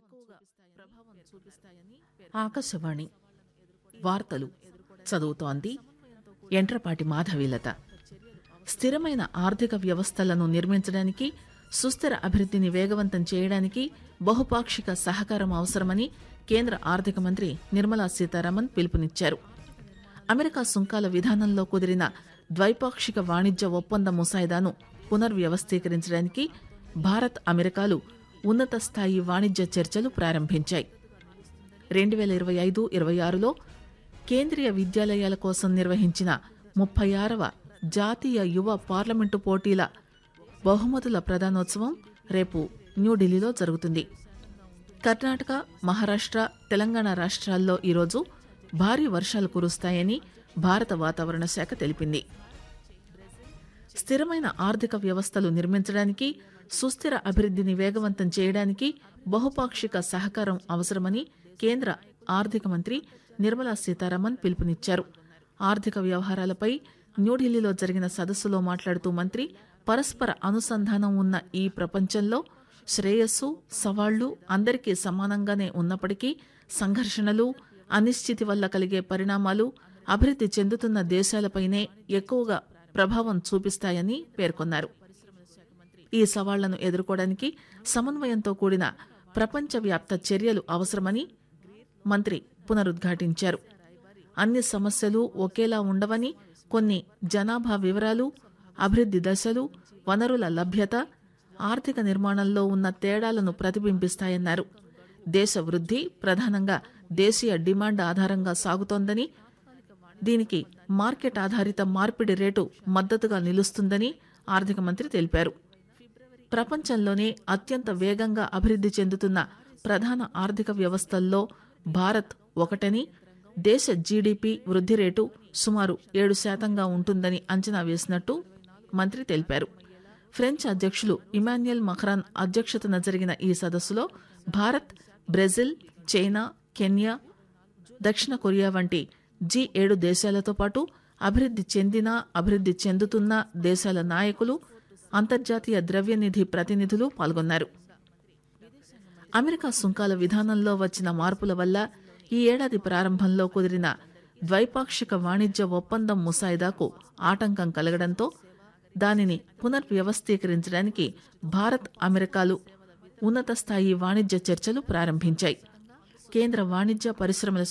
ఆకాశవాణి వార్తలు చదువుతోంది ఎంట్రపాటి మాధవీలత స్థిరమైన ఆర్థిక వ్యవస్థలను నిర్మించడానికి సుస్థిర అభివృద్ధిని వేగవంతం చేయడానికి బహుపాక్షిక సహకారం అవసరమని కేంద్ర ఆర్థిక మంత్రి నిర్మలా సీతారామన్ పిలుపునిచ్చారు అమెరికా సుంకాల విధానంలో కుదిరిన ద్వైపాక్షిక వాణిజ్య ఒప్పంద ముసాయిదాను పునర్వ్యవస్థీకరించడానికి భారత్ అమెరికాలు ఉన్నత స్థాయి వాణిజ్య చర్చలు ప్రారంభించాయి రెండు వేల ఇరవై ఐదు ఇరవై ఆరులో కేంద్రీయ విద్యాలయాల కోసం నిర్వహించిన ముప్పై ఆరవ జాతీయ యువ పార్లమెంటు పోటీల బహుమతుల ప్రదానోత్సవం రేపు న్యూఢిల్లీలో జరుగుతుంది కర్ణాటక మహారాష్ట్ర తెలంగాణ రాష్ట్రాల్లో ఈరోజు భారీ వర్షాలు కురుస్తాయని భారత వాతావరణ శాఖ తెలిపింది స్థిరమైన ఆర్థిక వ్యవస్థలు నిర్మించడానికి సుస్థిర అభివృద్ధిని వేగవంతం చేయడానికి బహుపాక్షిక సహకారం అవసరమని కేంద్ర ఆర్థిక మంత్రి నిర్మలా సీతారామన్ పిలుపునిచ్చారు ఆర్థిక వ్యవహారాలపై న్యూఢిల్లీలో జరిగిన సదస్సులో మాట్లాడుతూ మంత్రి పరస్పర అనుసంధానం ఉన్న ఈ ప్రపంచంలో శ్రేయస్సు సవాళ్లు అందరికీ సమానంగానే ఉన్నప్పటికీ సంఘర్షణలు అనిశ్చితి వల్ల కలిగే పరిణామాలు అభివృద్ధి చెందుతున్న దేశాలపైనే ఎక్కువగా ప్రభావం చూపిస్తాయని పేర్కొన్నారు ఈ సవాళ్లను ఎదుర్కోవడానికి సమన్వయంతో కూడిన ప్రపంచవ్యాప్త చర్యలు అవసరమని మంత్రి పునరుద్ఘాటించారు అన్ని సమస్యలు ఒకేలా ఉండవని కొన్ని జనాభా వివరాలు అభివృద్ధి దశలు వనరుల లభ్యత ఆర్థిక నిర్మాణంలో ఉన్న తేడాలను ప్రతిబింబిస్తాయన్నారు దేశ వృద్ధి ప్రధానంగా దేశీయ డిమాండ్ ఆధారంగా సాగుతోందని దీనికి మార్కెట్ ఆధారిత మార్పిడి రేటు మద్దతుగా నిలుస్తుందని ఆర్థిక మంత్రి తెలిపారు ప్రపంచంలోనే అత్యంత వేగంగా అభివృద్ధి చెందుతున్న ప్రధాన ఆర్థిక వ్యవస్థల్లో భారత్ ఒకటని దేశ జీడీపీ వృద్ధి రేటు సుమారు ఏడు శాతంగా ఉంటుందని అంచనా వేసినట్టు మంత్రి తెలిపారు ఫ్రెంచ్ అధ్యక్షులు ఇమాన్యుయల్ మఖ్రాన్ అధ్యక్షతన జరిగిన ఈ సదస్సులో భారత్ బ్రెజిల్ చైనా కెన్యా దక్షిణ కొరియా వంటి జీ ఏడు దేశాలతో పాటు అభివృద్ధి చెందిన అభివృద్ధి చెందుతున్న దేశాల నాయకులు అంతర్జాతీయ ద్రవ్యనిధి ప్రతినిధులు పాల్గొన్నారు అమెరికా సుంకాల విధానంలో వచ్చిన మార్పుల వల్ల ఈ ఏడాది ప్రారంభంలో కుదిరిన ద్వైపాక్షిక వాణిజ్య ఒప్పందం ముసాయిదాకు ఆటంకం కలగడంతో దానిని పునర్వ్యవస్థీకరించడానికి భారత్ అమెరికాలు ఉన్నత స్థాయి వాణిజ్య చర్చలు ప్రారంభించాయి కేంద్ర వాణిజ్య పరిశ్రమల